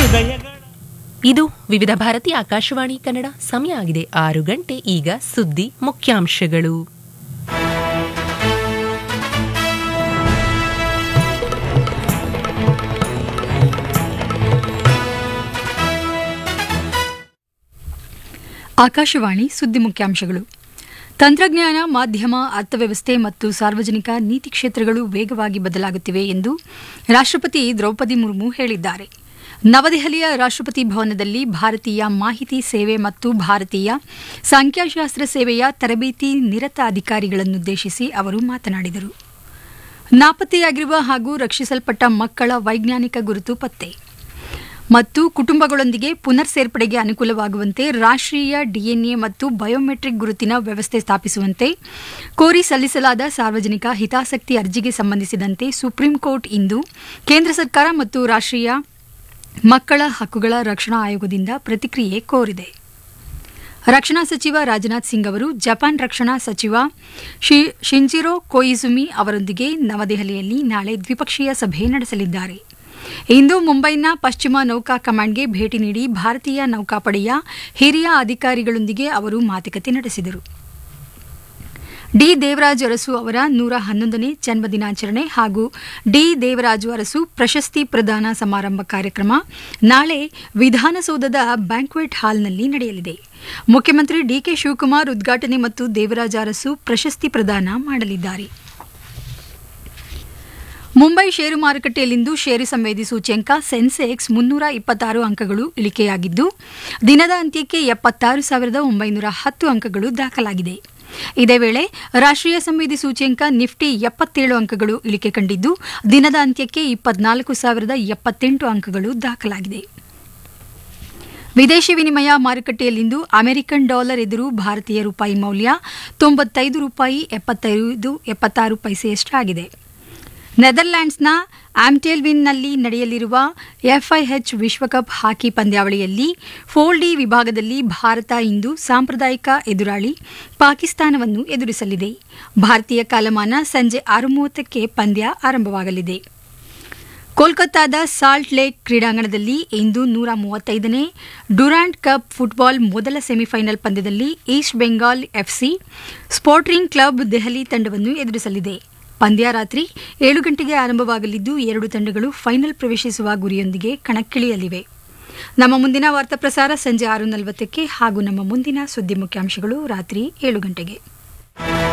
ಹೃದಯಗಳ ಇದು ವಿವಿಧ ಭಾರತಿ ಆಕಾಶವಾಣಿ ಕನ್ನಡ ಸಮಯ ಆಗಿದೆ ಆರು ಗಂಟೆ ಈಗ ಸುದ್ದಿ ಮುಖ್ಯಾಂಶಗಳು ಆಕಾಶವಾಣಿ ಸುದ್ದಿ ಮುಖ್ಯಾಂಶಗಳು ತಂತ್ರಜ್ಞಾನ ಮಾಧ್ಯಮ ಅರ್ಥವ್ಯವಸ್ಥೆ ಮತ್ತು ಸಾರ್ವಜನಿಕ ನೀತಿ ಕ್ಷೇತ್ರಗಳು ವೇಗವಾಗಿ ಬದಲಾಗುತ್ತಿವೆ ಎಂದು ರಾಷ್ಟ್ರಪತಿ ದ್ರೌಪದಿ ಮುರ್ಮು ಹೇಳಿದ್ದಾರೆ ನವದೆಹಲಿಯ ರಾಷ್ಟ್ರಪತಿ ಭವನದಲ್ಲಿ ಭಾರತೀಯ ಮಾಹಿತಿ ಸೇವೆ ಮತ್ತು ಭಾರತೀಯ ಸಂಖ್ಯಾಶಾಸ್ತ್ರ ಸೇವೆಯ ತರಬೇತಿ ನಿರತ ಅಧಿಕಾರಿಗಳನ್ನುದ್ದೇಶಿಸಿ ಅವರು ಮಾತನಾಡಿದರು ನಾಪತ್ತೆಯಾಗಿರುವ ಹಾಗೂ ರಕ್ಷಿಸಲ್ಪಟ್ಟ ಮಕ್ಕಳ ವೈಜ್ಞಾನಿಕ ಗುರುತು ಪತ್ತೆ ಮತ್ತು ಕುಟುಂಬಗಳೊಂದಿಗೆ ಪುನರ್ ಸೇರ್ಪಡೆಗೆ ಅನುಕೂಲವಾಗುವಂತೆ ರಾಷ್ಟ್ರೀಯ ಡಿಎನ್ಎ ಮತ್ತು ಬಯೋಮೆಟ್ರಿಕ್ ಗುರುತಿನ ವ್ಯವಸ್ಥೆ ಸ್ಥಾಪಿಸುವಂತೆ ಕೋರಿ ಸಲ್ಲಿಸಲಾದ ಸಾರ್ವಜನಿಕ ಹಿತಾಸಕ್ತಿ ಅರ್ಜಿಗೆ ಸಂಬಂಧಿಸಿದಂತೆ ಸುಪ್ರೀಂ ಕೋರ್ಟ್ ಇಂದು ಕೇಂದ್ರ ಸರ್ಕಾರ ಮತ್ತು ರಾಷ್ಟ್ರೀಯ ಮಕ್ಕಳ ಹಕ್ಕುಗಳ ರಕ್ಷಣಾ ಆಯೋಗದಿಂದ ಪ್ರತಿಕ್ರಿಯೆ ಕೋರಿದೆ ರಕ್ಷಣಾ ಸಚಿವ ರಾಜನಾಥ್ ಸಿಂಗ್ ಅವರು ಜಪಾನ್ ರಕ್ಷಣಾ ಸಚಿವ ಶಿ- ಶಿಂಜಿರೋ ಕೊಯಿಜುಮಿ ಅವರೊಂದಿಗೆ ನವದೆಹಲಿಯಲ್ಲಿ ನಾಳೆ ದ್ವಿಪಕ್ಷೀಯ ಸಭೆ ನಡೆಸಲಿದ್ದಾರೆ ಇಂದು ಮುಂಬೈನ ಪಶ್ಚಿಮ ನೌಕಾ ಕಮಾಂಡ್ಗೆ ಭೇಟಿ ನೀಡಿ ಭಾರತೀಯ ನೌಕಾಪಡೆಯ ಹಿರಿಯ ಅಧಿಕಾರಿಗಳೊಂದಿಗೆ ಅವರು ಮಾತುಕತೆ ನಡೆಸಿದರು ಡಿ ದೇವರಾಜು ಅರಸು ಅವರ ನೂರ ಹನ್ನೊಂದನೇ ಜನ್ಮದಿನಾಚರಣೆ ಹಾಗೂ ಡಿ ದೇವರಾಜು ಅರಸು ಪ್ರಶಸ್ತಿ ಪ್ರದಾನ ಸಮಾರಂಭ ಕಾರ್ಯಕ್ರಮ ನಾಳೆ ವಿಧಾನಸೌಧದ ಬ್ಯಾಂಕ್ವೆಟ್ ಹಾಲ್ನಲ್ಲಿ ನಡೆಯಲಿದೆ ಮುಖ್ಯಮಂತ್ರಿ ಡಿಕೆ ಶಿವಕುಮಾರ್ ಉದ್ಘಾಟನೆ ಮತ್ತು ದೇವರಾಜ ಅರಸು ಪ್ರಶಸ್ತಿ ಪ್ರದಾನ ಮಾಡಲಿದ್ದಾರೆ ಮುಂಬೈ ಷೇರು ಮಾರುಕಟ್ಟೆಯಲ್ಲಿಂದು ಷೇರು ಸಂವೇದಿ ಸೂಚ್ಯಂಕ ಸೆನ್ಸೆಕ್ಸ್ ಮುನ್ನೂರ ಇಪ್ಪತ್ತಾರು ಅಂಕಗಳು ಇಳಿಕೆಯಾಗಿದ್ದು ದಿನದ ಅಂತ್ಯಕ್ಕೆ ಎಪ್ಪತ್ತಾರು ಸಾವಿರದ ಒಂಬೈನೂರ ಹತ್ತು ಅಂಕಗಳು ದಾಖಲಾಗಿದೆ ಇದೇ ವೇಳೆ ರಾಷ್ಟ್ರೀಯ ಸಂವೇದಿ ಸೂಚ್ಯಂಕ ನಿಫ್ಟಿ ಎಪ್ಪತ್ತೇಳು ಅಂಕಗಳು ಇಳಿಕೆ ಕಂಡಿದ್ದು ದಿನದ ಅಂತ್ಯಕ್ಕೆ ಇಪ್ಪತ್ನಾಲ್ಕು ಸಾವಿರದ ಎಪ್ಪತ್ತೆಂಟು ಅಂಕಗಳು ದಾಖಲಾಗಿದೆ ವಿದೇಶಿ ವಿನಿಮಯ ಮಾರುಕಟ್ಟೆಯಲ್ಲಿಂದು ಅಮೆರಿಕನ್ ಡಾಲರ್ ಎದುರು ಭಾರತೀಯ ರೂಪಾಯಿ ಮೌಲ್ಯ ತೊಂಬತ್ತೈದು ರೂಪಾಯಿ ಎಪ್ಪತ್ತೈದು ಎಪ್ಪತ್ತಾರು ಪೈಸೆಯಷ್ಟಾಗಿದೆ ನೆದರ್ಲ್ಯಾಂಡ್ಸ್ನ ಆಮ್ಟೆಲ್ವಿನ್ನಲ್ಲಿ ನಡೆಯಲಿರುವ ಎಫ್ಐಎಚ್ ವಿಶ್ವಕಪ್ ಹಾಕಿ ಪಂದ್ಯಾವಳಿಯಲ್ಲಿ ಫೋರ್ ಡಿ ವಿಭಾಗದಲ್ಲಿ ಭಾರತ ಇಂದು ಸಾಂಪ್ರದಾಯಿಕ ಎದುರಾಳಿ ಪಾಕಿಸ್ತಾನವನ್ನು ಎದುರಿಸಲಿದೆ ಭಾರತೀಯ ಕಾಲಮಾನ ಸಂಜೆ ಆರು ಮೂವತ್ತಕ್ಕೆ ಪಂದ್ಯ ಆರಂಭವಾಗಲಿದೆ ಕೋಲ್ಕತ್ತಾದ ಸಾಲ್ಟ್ ಲೇಕ್ ಕ್ರೀಡಾಂಗಣದಲ್ಲಿ ಇಂದು ನೂರ ಮೂವತ್ತೈದನೇ ಡುರಾಂಟ್ ಕಪ್ ಫುಟ್ಬಾಲ್ ಮೊದಲ ಸೆಮಿಫೈನಲ್ ಪಂದ್ಯದಲ್ಲಿ East Bengal FC Sporting Club Delhi ತಂಡವನ್ನು ಎದುರಿಸಲಿದೆ ಪಂದ್ಯ ರಾತ್ರಿ ಏಳು ಗಂಟೆಗೆ ಆರಂಭವಾಗಲಿದ್ದು ಎರಡು ತಂಡಗಳು ಫೈನಲ್ ಪ್ರವೇಶಿಸುವ ಗುರಿಯೊಂದಿಗೆ ಕಣಕ್ಕಿಳಿಯಲಿವೆ ನಮ್ಮ ಮುಂದಿನ ವಾರ್ತಾ ಪ್ರಸಾರ ಸಂಜೆ ಆರು ನಲವತ್ತಕ್ಕೆ ಹಾಗೂ ನಮ್ಮ ಮುಂದಿನ ಸುದ್ದಿ ಮುಖ್ಯಾಂಶಗಳು ರಾತ್ರಿ ಏಳು ಗಂಟೆಗೆ